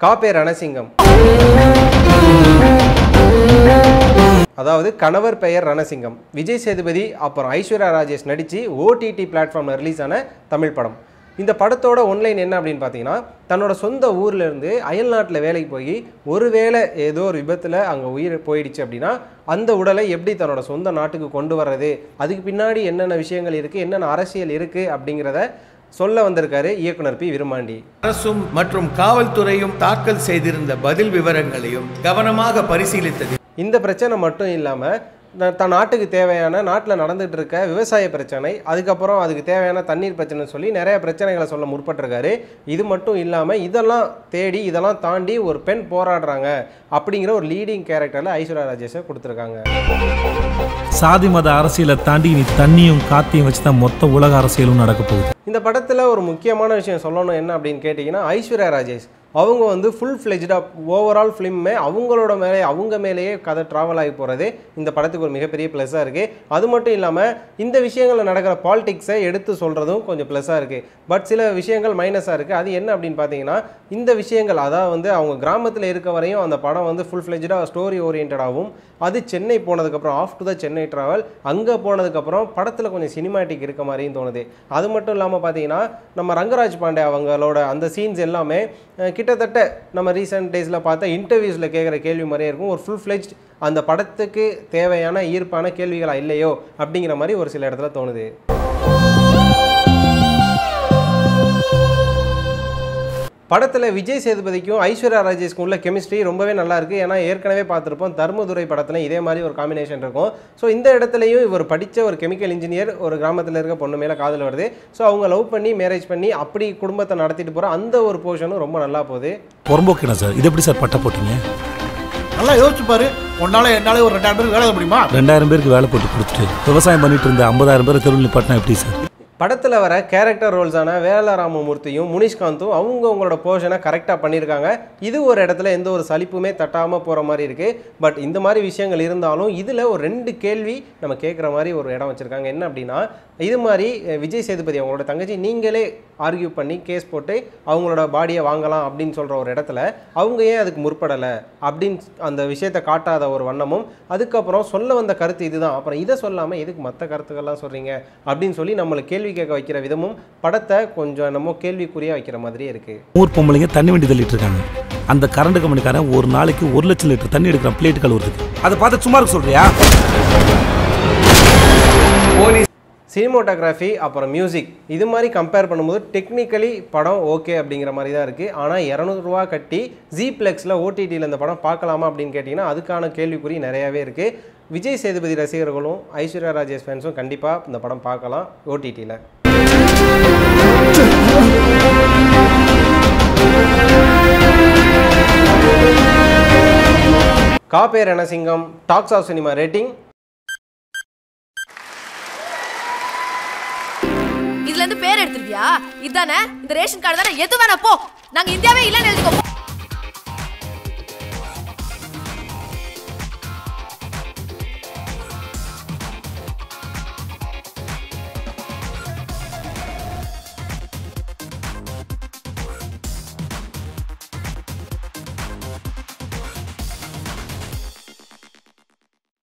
காப்பே ரணசிங்கம் அதாவது கணவர் பெயர் ரணசிங்கம் விஜய் சேதுபதி அப்புறம் ஐஸ்வர்யா ராஜேஷ் நடித்து ஓடிடி பிளாட்ஃபார்மில் ரிலீஸ் ஆன தமிழ் படம் இந்த படத்தோட ஒன்லைன் என்ன அப்படின்னு பார்த்தீங்கன்னா தன்னோட சொந்த ஊர்ல இருந்து அயல்நாட்டில் வேலைக்கு போய் ஒருவேளை ஏதோ ஒரு விபத்தில் அங்கே உயிர் போயிடுச்சு அப்படின்னா அந்த உடலை எப்படி தன்னோட சொந்த நாட்டுக்கு கொண்டு வர்றது அதுக்கு பின்னாடி என்னென்ன விஷயங்கள் இருக்குது என்னென்ன அரசியல் இருக்குது அப்படிங்கிறத சொல்ல வந்திருக்காரு இயக்குனர் பி விருமாண்டி அரசும் மற்றும் காவல்துறையும் தாக்கல் செய்திருந்த பதில் விவரங்களையும் கவனமாக பரிசீலித்தது இந்த பிரச்சனை மட்டும் இல்லாமல் தன் நாட்டுக்கு தேவையான நாட்டில் நடந்துட்டு இருக்க விவசாய பிரச்சனை அதுக்கப்புறம் அதுக்கு தேவையான தண்ணீர் பிரச்சனை சொல்லி நிறைய பிரச்சனைகளை சொல்ல முற்பட்டிருக்காரு இது மட்டும் இல்லாமல் இதெல்லாம் தேடி இதெல்லாம் தாண்டி ஒரு பெண் போராடுறாங்க அப்படிங்கிற ஒரு லீடிங் கேரக்டரில் ஐஸ்வர்யா ராஜேஷை கொடுத்துருக்காங்க சாதி மத அரசியலை தாண்டி நீ தண்ணியும் காத்தையும் வச்சு தான் மொத்த உலக அரசியலும் நடக்க போகுது இந்த படத்தில் ஒரு முக்கியமான விஷயம் சொல்லணும் என்ன அப்படின்னு கேட்டிங்கன்னா ஐஸ்வர்யா ராஜேஷ் அவங்க வந்து ஃபுல் ஃப்ளெஜ்டாக ஓவரால் ஃபிலிம்மே அவங்களோட மேலே அவங்க மேலேயே கதை ட்ராவல் ஆகி போகிறது இந்த படத்துக்கு ஒரு மிகப்பெரிய ப்ளஸ்ஸாக இருக்குது அது மட்டும் இல்லாமல் இந்த விஷயங்களில் நடக்கிற பாலிடிக்ஸை எடுத்து சொல்கிறதும் கொஞ்சம் ப்ளஸ்ஸாக இருக்குது பட் சில விஷயங்கள் மைனஸாக இருக்குது அது என்ன அப்படின்னு பார்த்தீங்கன்னா இந்த விஷயங்கள் அதாவது வந்து அவங்க கிராமத்தில் இருக்க வரையும் அந்த படம் வந்து ஃபுல் ஃப்ளெஜ்டாக ஸ்டோரி ஓரியன்டாகவும் அது சென்னை போனதுக்கப்புறம் off to the Chennai travel அங்கே போனதுக்கப்புறம் படத்தில் கொஞ்சம் சினிமாட்டிக் இருக்க மாதிரியும் தோணுது அது மட்டும் இல்லாமல் பார்த்தீங்கன்னா நம்ம ரங்கராஜ் பாண்டே அவங்களோட அந்த சீன்ஸ் எல்லாமே அஹ், கிட்டத்தட்ட நம்ம ரீசெண்ட் டேஸில் பார்த்த இன்டர்வியூஸில் கேட்குற கேள்வி மாதிரியே இருக்கும் ஒரு ஃபுல் ஃப்ளெஜ்ட் அந்த படத்துக்கு தேவையான ஈர்ப்பான கேள்விகளா இல்லையோ அப்படிங்கிற மாதிரி ஒரு சில இடத்துல தோணுது படத்தில் விஜய் சேதுபதிக்கும் ஐஸ்வர்யா ராஜேஷ்க்கும் உள்ள கெமிஸ்ட்ரி ரொம்பவே நல்லா இருக்கு ஏன்னா ஏற்கனவே பார்த்துருப்போம் தர்மதுரை படத்துல இதே மாதிரி ஒரு காம்பினேஷன் இருக்கும் ஸோ இந்த இடத்துலையும் இவர் படித்த ஒரு கெமிக்கல் இன்ஜினியர் ஒரு கிராமத்தில் இருக்க பொண்ணு மேலே காதல் வருது ஸோ அவங்க லவ் பண்ணி மேரேஜ் பண்ணி அப்படி குடும்பத்தை நடத்திட்டு போகிற அந்த ஒரு போர்ஷனும் ரொம்ப நல்லா போகுது புறம்போக்கின சார் இது எப்படி சார் பட்ட போட்டீங்க நல்லா யோசிச்சு பாரு உன்னால என்னால ஒரு ரெண்டாயிரம் பேருக்கு வேலை செய்ய முடியுமா ரெண்டாயிரம் பேருக்கு வேலை போட்டு கொடுத்துட்டு விவசாயம் பண்ணிட்டு இருந்த ஐம்பதாயிரம் பேர் தெருவில் நிப்பாட்டினா எப்படி சார் படத்தில் வர கேரக்டர் ரோல்ஸான வேலராமமூர்த்தியும் முனிஷ்காந்தும் அவங்க அவங்களோட போர்ஷனை கரெக்டாக பண்ணியிருக்காங்க இது ஒரு இடத்துல எந்த ஒரு சலிப்புமே தட்டாமல் போகிற மாதிரி இருக்குது பட் இந்த மாதிரி விஷயங்கள் இருந்தாலும் இதில் ஒரு ரெண்டு கேள்வி நம்ம கேட்குற மாதிரி ஒரு இடம் வச்சுருக்காங்க என்ன அப்படின்னா இது மாதிரி அஹ், விஜய் சேதுபதி அவங்களோட தங்கச்சி நீங்களே ஆர்கியூ பண்ணி கேஸ் போட்டு அவங்களோட பாடியை வாங்கலாம் அப்படின்னு சொல்கிற ஒரு இடத்துல அவங்க ஏன் அதுக்கு முற்படலை அப்படின்னு அந்த விஷயத்தை காட்டாத ஒரு வண்ணமும் அதுக்கப்புறம் சொல்ல வந்த கருத்து இதுதான் அப்புறம் இதை சொல்லாமல் எதுக்கு மற்ற கருத்துக்கள்லாம் சொல்கிறீங்க அப்படின்னு சொல்லி நம்மளை கேள்வி கேட்க வைக்கிற விதமும் படத்தை கொஞ்சம் நம்ம கேள்விக்குறியாக வைக்கிற மாதிரியே இருக்குது ஊர் பொம்பளைங்க தண்ணி வண்டி தள்ளிட்டு இருக்காங்க அந்த கரண்ட் கம்பெனிக்காரன் ஒரு நாளைக்கு ஒரு லட்சம் லிட்டர் தண்ணி எடுக்கிறான் பிளேட் கழுவுறதுக்கு அதை பார்த்து சும்மா இருக்க சொல்றியா போலீஸ் சினிமோட்டோகிராஃபி அப்புறம் மியூசிக் இது மாதிரி கம்பேர் பண்ணும்போது டெக்னிக்கலி படம் ஓகே அப்படிங்கிற மாதிரி தான் இருக்குது ஆனால் இரநூறுவா கட்டி ஜி பிளெக்ஸில் ஓடிடியில் இந்த படம் பார்க்கலாமா அப்படின்னு கேட்டிங்கன்னா அதுக்கான கேள்விக்குறி நிறையாவே இருக்குது விஜய் சேதுபதி ரசிகர்களும் ஐஸ்வர்யா ராஜேஷ் ஃபேன்ஸும் கண்டிப்பாக இந்த படம் பார்க்கலாம் ஓடிடியில் Ka Pae Ranasingam talks of cinema rating இதுல இருந்து பேர் எடுத்துருவியா இதானே இந்த ரேஷன் கார்டு தானே எது வேணா போ நாங்க இந்தியாவே இல்லைன்னு எழுதிக்கோ